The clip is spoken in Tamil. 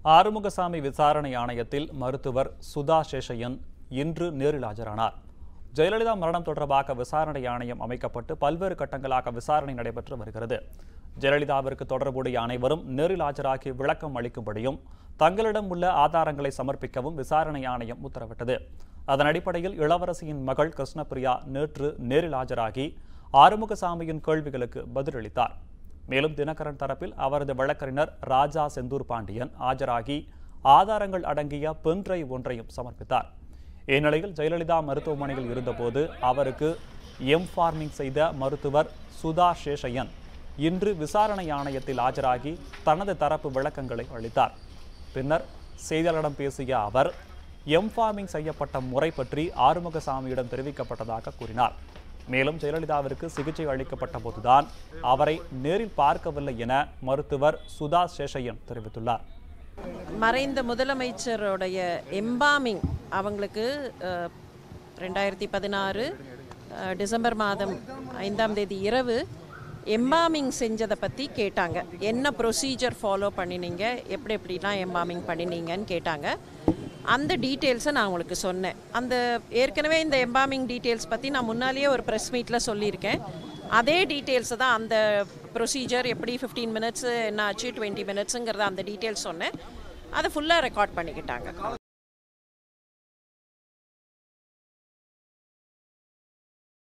ஆறுமுகசாமி விசாரணை ஆணையத்தில் மருத்துவர் சுதா சேஷையன் இன்று நேரில் ஆஜரானார் ஜெயலலிதா மரணம் தொடர்பாக விசாரணை ஆணையம் அமைக்கப்பட்டு பல்வேறு கட்டங்களாக விசாரணை நடைபெற்று வருகிறது ஜெயலலிதாவிற்கு தொடர்புடைய அனைவரும் நேரில் ஆஜராகி விளக்கம் அளிக்கும்படியும் தங்களிடம் உள்ள ஆதாரங்களை சமர்ப்பிக்கவும் விசாரணை ஆணையம் உத்தரவிட்டது அதன் அடிப்படையில் இளவரசியின் மகள் கிருஷ்ணபிரியா நேற்று நேரில் ஆஜராகி ஆறுமுகசாமியின் கேள்விகளுக்கு பதிலளித்தார் மேலும் தினகரன் தரப்பில் அவரது வழக்கறிஞர் ராஜா செந்தூர் பாண்டியன் ஆஜராகி ஆதாரங்கள் அடங்கிய பென்ட்ரைவ் ஒன்றையும் சமர்ப்பித்தார் இந்நிலையில் ஜெயலலிதா மருத்துவமனையில் இருந்தபோது அவருக்கு எம் ஃபார்மிங் செய்த மருத்துவர் சுதா சேஷையன் இன்று விசாரணை ஆணையத்தில் ஆஜராகி தனது தரப்பு விளக்கங்களை அளித்தார் பின்னர் செய்தியாளரிடம் பேசிய அவர் எம் ஃபார்மிங் செய்யப்பட்ட முறை பற்றி ஆறுமுகசாமியிடம் தெரிவிக்கப்பட்டதாக கூறினார் மேலும் ஜெயலலிதாவிற்கு சிகிச்சை அளிக்கப்பட்ட போதுதான் அவரை நேரில் பார்க்கவில்லை என மருத்துவர் சுதா சேஷையன் தெரிவித்துள்ளார் மறைந்த முதலமைச்சருடைய எம்பாமிங் அவங்களுக்கு அஹ், ரெண்டாயிரத்தி பதினாறு அஹ், டிசம்பர் மாதம் ஐந்தாம் தேதி இரவு எம்பாமிங் செஞ்சதை பற்றி கேட்டாங்க என்ன ப்ரொசீஜர் ஃபாலோ பண்ணினீங்க எப்படி எப்படிலாம் எம்பாமிங் பண்ணினீங்கன்னு கேட்டாங்க அந்த டீட்டெயில்ஸை நான் உங்களுக்கு சொன்னேன் அந்த ஏற்கனவே இந்த எம்பாமிங் டீட்டெயில்ஸ் பற்றி நான் முன்னாலேயே ஒரு ப்ரெஸ் மீட்டில் சொல்லியிருக்கேன் அதே டீட்டெயில்ஸ் தான் அந்த ப்ரொசீஜர் எப்படி ஃபிஃப்டீன் மினிட்ஸ் என்ன ஆச்சு டுவெண்ட்டி மினிட்ஸுங்கிறத அந்த டீட்டெயில்ஸ் சொன்னேன் அதை ஃபுல்லாக ரெக்கார்ட் பண்ணிக்கிட்டாங்க